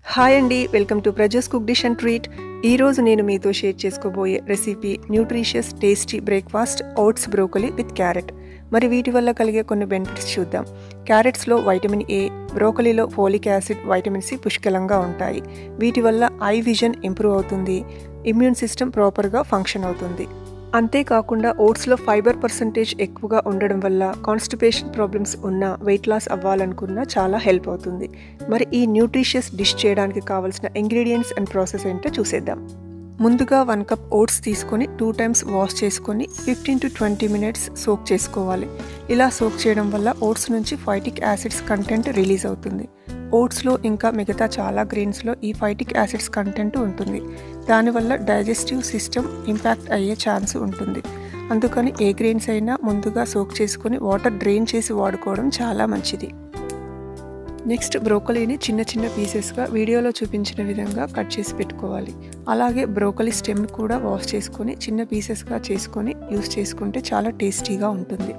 hi అండి welcome to ప్రజస్ cook dish and treat ఈరోజు నేను మీతో షేర్ చేసుకోబోయే recipe nutritious tasty breakfast oats broccoli with carrot మరి వీటి వల్ల కలిగే కొన్ని బెనిఫిట్స్ చూద్దాం క్యారెట్స్లో వైటమిన్ ఏ బ్రోకలీలో ఫోలిక్ యాసిడ్ వైటమిన్ సి పుష్కలంగా ఉంటాయి వీటి వల్ల ఐ విజన్ ఇంప్రూవ్ అవుతుంది ఇమ్యూన్ సిస్టమ్ ప్రాపర్గా ఫంక్షన్ అవుతుంది అంతేకాకుండా ఓట్స్లో ఫైబర్ పర్సంటేజ్ ఎక్కువగా ఉండడం వల్ల కాన్స్టిపేషన్ ప్రాబ్లమ్స్ ఉన్న వెయిట్ లాస్ అవ్వాలనుకున్నా చాలా హెల్ప్ అవుతుంది మరి ఈ న్యూట్రిషియస్ డిష్ చేయడానికి కావాల్సిన ఇంగ్రీడియంట్స్ అండ్ ప్రాసెస్ ఏంటో చూసేద్దాం ముందుగా వన్ కప్ ఓట్స్ తీసుకొని టూ టైమ్స్ వాష్ చేసుకొని fifteen to twenty minutes soak చేసుకోవాలి ఇలా సోక్ చేయడం వల్ల ఓట్స్ నుంచి ఫైటిక్ యాసిడ్స్ కంటెంట్ రిలీజ్ అవుతుంది ఓట్స్లో ఇంకా మిగతా చాలా గ్రెయిన్స్లో ఈ ఫైటిక్ యాసిడ్స్ కంటెంట్ ఉంటుంది దానివల్ల డైజెస్టివ్ సిస్టమ్ ఇంపాక్ట్ అయ్యే ఛాన్స్ ఉంటుంది అందుకని ఏ గ్రెయిన్స్ అయినా ముందుగా సోక్ చేసుకొని వాటర్ డ్రైన్ చేసి వాడుకోవడం చాలా మంచిది నెక్స్ట్ బ్రోకలీని చిన్న చిన్న పీసెస్గా వీడియోలో చూపించిన విధంగా కట్ చేసి పెట్టుకోవాలి అలాగే బ్రోకలీ స్టెమ్ కూడా వాష్ చేసుకొని చిన్న పీసెస్గా చేసుకొని యూస్ చేసుకుంటే చాలా టేస్టీగా ఉంటుంది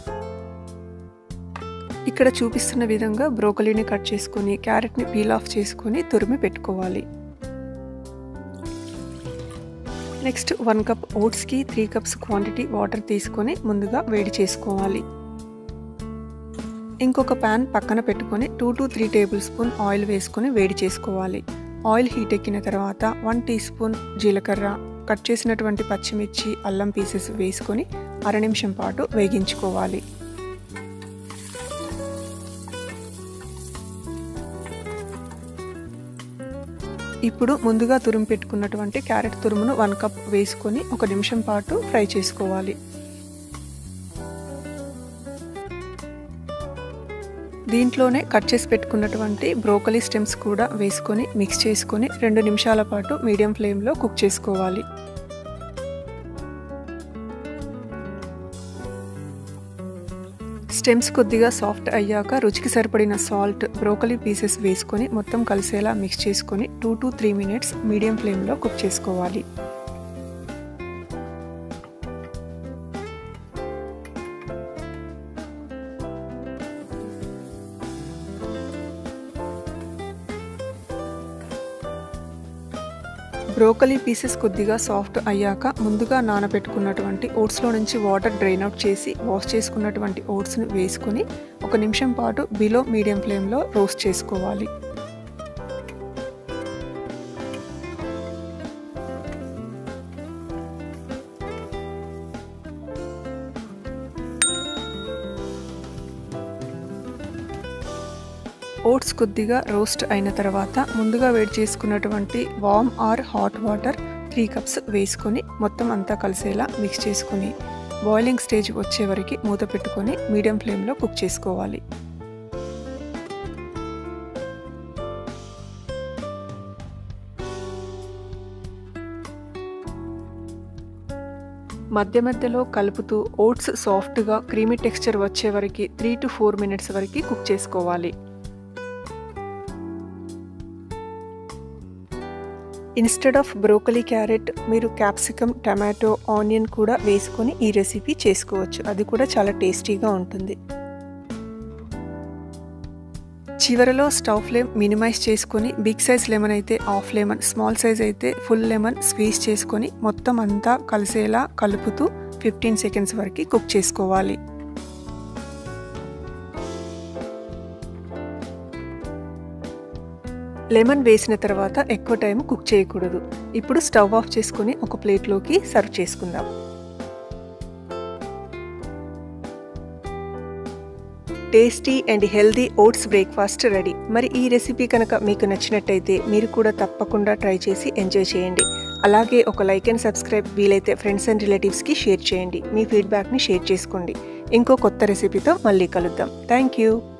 ఇక్కడ చూపిస్తున్న విధంగా బ్రోకలీని కట్ చేసుకొని క్యారెట్ని పీల్ ఆఫ్ చేసుకొని తురిమి పెట్టుకోవాలి నెక్స్ట్ వన్ కప్ ఓట్స్కి త్రీ కప్స్ క్వాంటిటీ వాటర్ తీసుకొని ముందుగా వేడి చేసుకోవాలి ఇంకొక ప్యాన్ పక్కన పెట్టుకొని two to three tablespoon oil వేసుకొని వేడి చేసుకోవాలి ఆయిల్ హీట్ ఎక్కిన తర్వాత వన్ టీ స్పూన్ జీలకర్ర కట్ చేసినటువంటి పచ్చిమిర్చి అల్లం పీసెస్ వేసుకొని అర నిమిషం పాటు వేగించుకోవాలి ఇప్పుడు ముందుగా తురుము పెట్టుకున్నటువంటి క్యారెట్ తురుమును వన్ కప్ వేసుకొని ఒక నిమిషం పాటు ఫ్రై చేసుకోవాలి దీంట్లోనే కట్ చేసి పెట్టుకున్నటువంటి బ్రోకలీ స్టెమ్స్ కూడా వేసుకొని మిక్స్ చేసుకొని రెండు నిమిషాల పాటు మీడియం ఫ్లేమ్లో కుక్ చేసుకోవాలి స్టెమ్స్ కొద్దిగా సాఫ్ట్ అయ్యాక రుచికి సరిపడిన సాల్ట్ బ్రోకలీ పీసెస్ వేసుకొని మొత్తం కలిసేలా మిక్స్ చేసుకొని two to three minutes medium ఫ్లేమ్లో కుక్ చేసుకోవాలి బ్రోకలీ పీసెస్ కొద్దిగా సాఫ్ట్ అయ్యాక ముందుగా నానబెట్టుకున్నటువంటి ఓట్స్లో నుంచి వాటర్ డ్రైన్ అవుట్ చేసి వాష్ చేసుకున్నటువంటి ఓట్స్ని వేసుకొని ఒక నిమిషం పాటు బిలో మీడియం ఫ్లేమ్లో రోస్ట్ చేసుకోవాలి ఓట్స్ కొద్దిగా రోస్ట్ అయిన తర్వాత ముందుగా వేడి చేసుకున్నటువంటి warm or hot water three cups వేసుకొని మొత్తం అంతా కలిసేలా మిక్స్ చేసుకొని బాయిలింగ్ స్టేజ్ వచ్చే వరకు మూత పెట్టుకొని మీడియం ఫ్లేమ్లో కుక్ చేసుకోవాలి మధ్య మధ్యలో కలుపుతూ ఓట్స్ సాఫ్ట్గా క్రీమీ టెక్స్చర్ వచ్చే వరకు త్రీ టు ఫోర్ మినిట్స్ వరకు కుక్ చేసుకోవాలి ఇన్స్టెడ్ ఆఫ్ బ్రోకలీ క్యారెట్ మీరు క్యాప్సికమ్ టమాటో ఆనియన్ కూడా వేసుకొని ఈ రెసిపీ చేసుకోవచ్చు అది కూడా చాలా టేస్టీగా ఉంటుంది చివరలో స్టవ్ ఫ్లేమ్ మినిమైజ్ చేసుకొని బిగ్ సైజ్ లెమన్ అయితే హాఫ్ లెమన్ స్మాల్ సైజ్ అయితే ఫుల్ లెమన్ స్క్వీజ్ చేసుకొని మొత్తం అంతా కలిసేలా కలుపుతూ ఫిఫ్టీన్ సెకండ్స్ వరకు కుక్ చేసుకోవాలి లెమన్ వేసిన తర్వాత ఎక్కువ టైం కుక్ చేయకూడదు ఇప్పుడు స్టవ్ ఆఫ్ చేసుకుని ఒక ప్లేట్లోకి సర్వ్ చేసుకుందాం tasty and healthy oats breakfast ready మరి ఈ రెసిపీ కనుక మీకు నచ్చినట్టయితే మీరు కూడా తప్పకుండా ట్రై చేసి ఎంజాయ్ చేయండి అలాగే ఒక లైక్ అండ్ సబ్స్క్రైబ్ వీలైతే ఫ్రెండ్స్ అండ్ రిలేటివ్స్కి షేర్ చేయండి మీ ఫీడ్బ్యాక్ని షేర్ చేసుకోండి ఇంకో కొత్త రెసిపీతో మళ్ళీ కలుద్దాం థ్యాంక్ యూ